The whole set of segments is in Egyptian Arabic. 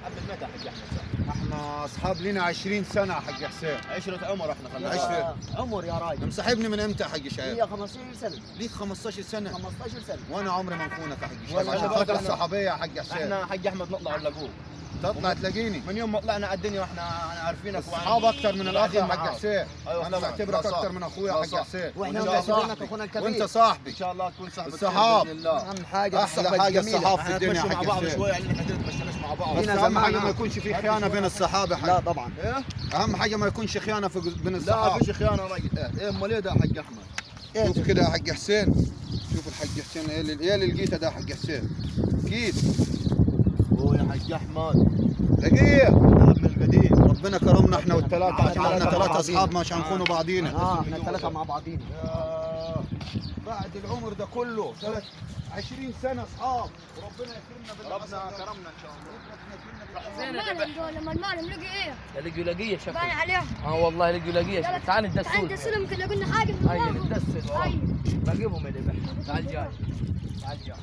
حبة متى يا حاج احمد احنا اصحاب لنا 20 سنه يا حاج حسين عشرة عمر احنا خلينا عشرة. عمر يا راجل مصاحبني من امتى يا حاج شايب؟ هي 15 سنه ليك 15 سنه 15 سنه وانا عمري ما نخونك يا حاج شايب والله عشان أنا خاطر بقدر- الصحابيه يا حاج حسين احنا حاج احمد نطلع نلاقوه تطلع تلاقيني من يوم ما طلعنا على الدنيا واحنا عارفينك اصحاب اكثر من الاخ يا قاعدين حاج معاك. حسين أيوة انا طبعاً. بعتبرك لا صح. اكثر من اخويا يا لا حاج صح. حسين واحنا وإن شاء معتبرينك الله. اخونا الكبير وانت صاحبي ان شاء الله تكون صاحب الصحاب. باذن الله اهم حاجه احلى الصحبة حاجه الجميلة. الصحاب في احنا الدنيا يا نتمشى مع حاج بعض حسين شوي يعني احنا تمشيناش مع بعض بس فينا اهم حاجه زمان. ما يكونش في خيانه بين الصحابه لا حاج طبعا ايه اهم حاجه ما يكونش خيانه في بين لا الصحابه فيش خيانه يا راجل ايه ايه امال ايه ده يا حاج احمد شوف كده يا حاج حسين شوف الحاج حسين ايه اللي ايه اللي لقيته ده يا حاج حسين اكيد اوه يا حاج احمد دقيق ذهب من القديم ربنا كرمنا احنا والثلاثه عشان آه. احنا ثلاثه آه. اصحاب مش هنخونوا بعضينا اه احنا الثلاثه مع بعضينا يا بعد العمر ده كله ثلاث 20 سنه اصحاب وربنا يكرمنا ربنا كرمنا ان شاء الله المعلم دول لما المعلم لقي ايه؟ لقوا لقيه باين شكله عليهم اه والله لقوا لقيه يلا شكله تعال تعال ندسون ندسلهم يمكن لو قلنا حاجه من هيا وراهم. ندسل وراهم هيا. راقبهم اللي بحر تعال جاي تعال جاي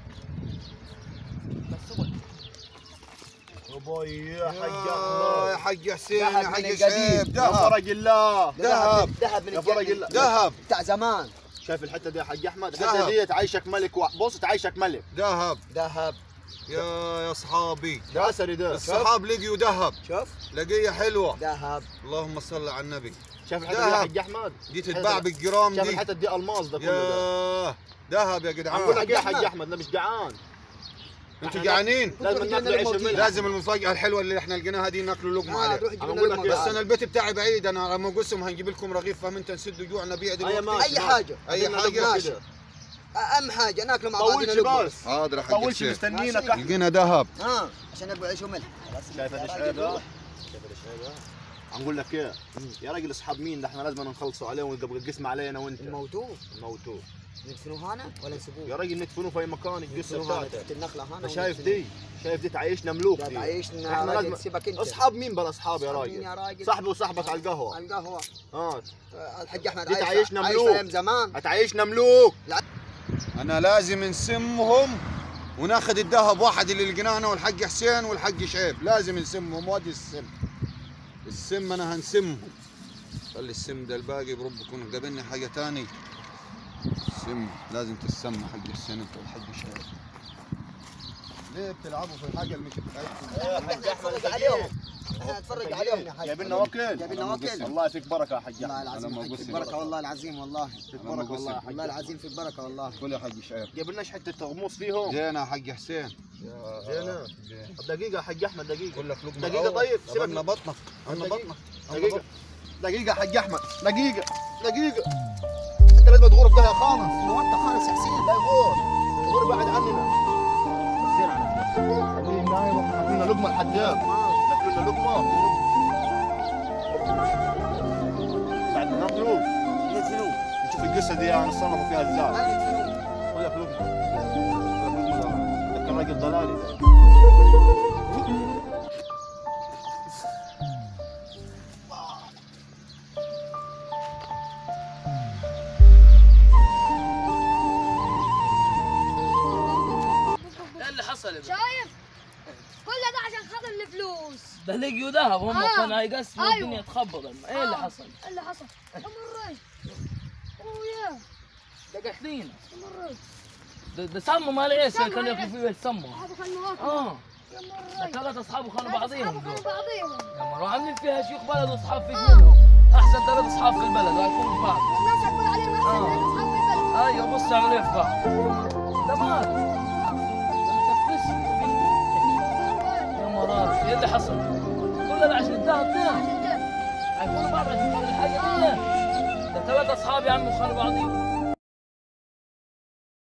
دسون ابوي يا حاج يا احمد حاج حسين يا ذهب حاج من شيب القديم. يا ذهب فرج الله ذهب. ذهب من يا فرج الجنة. الله ذهب بتاع زمان شايف الحته دي يا حاج احمد ذهب. الحته دي تعيشك ملك و... بص تعيشك ملك ذهب ذهب يا يا اصحابي ده اثري ده الصحاب لقيوا ذهب شوف لقيه حلوه ذهب اللهم صل على النبي شايف الحته دي يا ذهب. حاج احمد دي تتباع بالجرام شايف دي الحته دي الماس ده كله ده يا ذهب يا عم جدعان بقول لك ايه يا أحمد. حاج احمد انا مش جعان انتوا إحنا جعانين لازم ناكل عيش الملح لازم المفاجاه الحلوه اللي احنا لقيناها دي ناكلوا لقمه آه عليها روح جيب أنا لنا بقول لك لقمة إيه، بس تعال. انا البيت بتاعي بعيد انا لما اقسم هنجيب لكم رغيف فاهم انت نسدوا جوعنا بيع أي دلوقتي ماشي. اي حاجه اي بدنا حاجه لقمة ماشي. كده. اهم حاجه ناكله مع بعضنا طولش لقمة. بس حاضر يا حاج طولش حسين مستنيينك ماشي. احنا لقينا ذهب اه عشان ناكل عيش وملح خلاص شايف يا قديش راجل هذا روح. شايف قديش هذا هنقول لك ايه يا راجل اصحاب مين ده احنا لازم نخلصوا عليه ويبقى القسم علينا انا وانت الموتوف موتوه ندفنوه هنا ولا يا نسيبوه؟ راجل ندفنوه في اي مكان القصه ندفنوه هنا بتاعته تحت النخله هنا أنت شايف وندفنوه. دي شايف دي تعيشنا ملوك ده دي تعيشنا إحنا يا راجل لازم- سيبك انت اصحاب مين بلا اصحاب يا مين راجل يا راجل صاحبي وصاحبك على القهوه على القهوه اه آه، الحاج احمد دي عايش تعيشنا عايش ملوك. ايام زمان هتعيشنا ملوك انا لازم نسمهم وناخذ الذهب واحد اللي لقيناه انا والحاج حسين والحاج شعيب لازم نسمهم وادي السم السم انا هنسمهم خلي السم ده الباقي برب يكون قابلني حاجه تاني السم لازم تسمى حق حسين انت والحاج شعيب ليه بتلعبوا في الحاجه اللي مش بتاعتكم يا احنا حاج احمد نتفرج عليهم احنا نتفرج عليهم يا حاج جايب لنا وكل جايب لنا وكل الله يفيك بركه يا حاج والله احمد العظيم ما حق بقصد في البركه والله العظيم والله يفيك أنا ما بركه والله يا بقصد. حاج والله العظيم في البركه والله كل يا حاج شعيب جايب لناش حته غموس فيهم زين يا حاج حسين زينة. زين. طب دقيقه يا حاج احمد دقيقه بقول لك لقمه دقيقة أول. طيب، طب سيبك أنا من- بطنك انا دقيقة. بطنك دقيقه دقيقه يا حاج احمد دقيقه دقيقه انت لازم تغور في داهيه خالص هو انت خالص يا حسين لا يغور غور بعد عننا زين على خليه نايم واحنا لنا لقمه الحداد ناكل لنا لقمه بعد ما ناكلوا ندفنوا نشوف القصه دي نصنفوا فيها ازاي خذ لك لقمه خذ لك لقمه ده. ده كان راجل ضلالي ده ايه اللي حصل يا بنت؟ شايف؟ كل ده عشان خاطر الفلوس ده لقيوا ذهب هم آه. كانوا يقسموا أيوة. الدنيا تخبط ايه اللي آه. حصل؟ إيه اللي حصل؟ امريت وياه ده قاتلين امريت ده, ده سموا مال عيش سموا كانوا ياكلوا عيش. فيه سموا صحابه كانوا واقفين اه يا ده مريت ثلاث اصحاب وكانوا ثلاث بعضيهم أصحابه دول كانوا بعضيهم يا مرة عاملين فيها شيوخ بلد واصحاب فيك آه. منهم احسن ثلاث اصحاب في البلد ويكونوا في بعض والناس يقول عليهم احسن آه. من اصحاب البلد ايوه بص عملوا ايه في بعض ده مات ده مكفس يا مرات ايه اللي حصل؟ كل ده عشان الذهب ده عشان ده هيكونوا بعض عشان الحاجه دي ده ثلاث اصحاب يا عم وخانوا بعضيهم